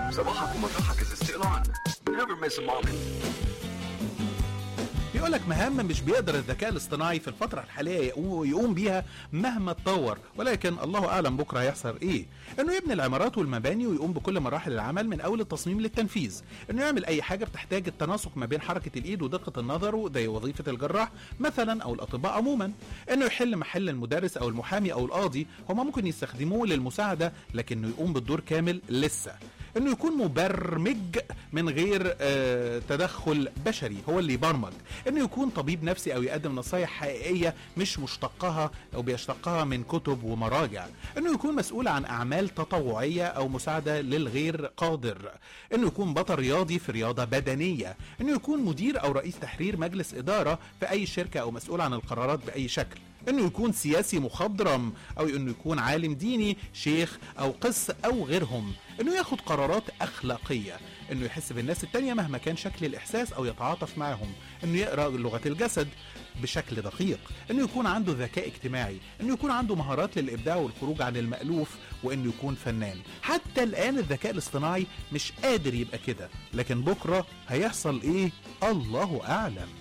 صباحك ومطرحك is still on. Never miss a moment. بيقول لك مهام مش بيقدر الذكاء الاصطناعي في الفترة الحالية يقو- يقوم بيها مهما اتطور ولكن الله أعلم بكرة هيحصل إيه إنه يبني العمارات والمباني ويقوم بكل مراحل العمل من أول التصميم للتنفيذ إنه يعمل أي حاجة بتحتاج التناسق ما بين حركة الإيد ودقة النظر زي وظيفة الجراح مثلا أو الأطباء عموما إنه يحل محل المدرس أو المحامي أو القاضي هما ممكن يستخدموه للمساعدة لكنه يقوم بالدور كامل لسه انه يكون مبرمج من غير آه، تدخل بشري هو اللي يبرمج انه يكون طبيب نفسي او يقدم نصايح حقيقيه مش مشتقها او بيشتقها من كتب ومراجع انه يكون مسؤول عن اعمال تطوعيه او مساعده للغير قادر انه يكون بطل رياضي في رياضه بدنيه انه يكون مدير او رئيس تحرير مجلس اداره في اي شركه او مسؤول عن القرارات باي شكل انه يكون سياسي مخضرم او انه يكون عالم ديني شيخ او قس او غيرهم انه ياخد قرارات اخلاقيه انه يحس بالناس التانية مهما كان شكل الاحساس او يتعاطف معهم انه يقرا لغه الجسد بشكل دقيق انه يكون عنده ذكاء اجتماعي انه يكون عنده مهارات للابداع والخروج عن المالوف وانه يكون فنان حتى الان الذكاء الاصطناعي مش قادر يبقى كده لكن بكره هيحصل ايه الله اعلم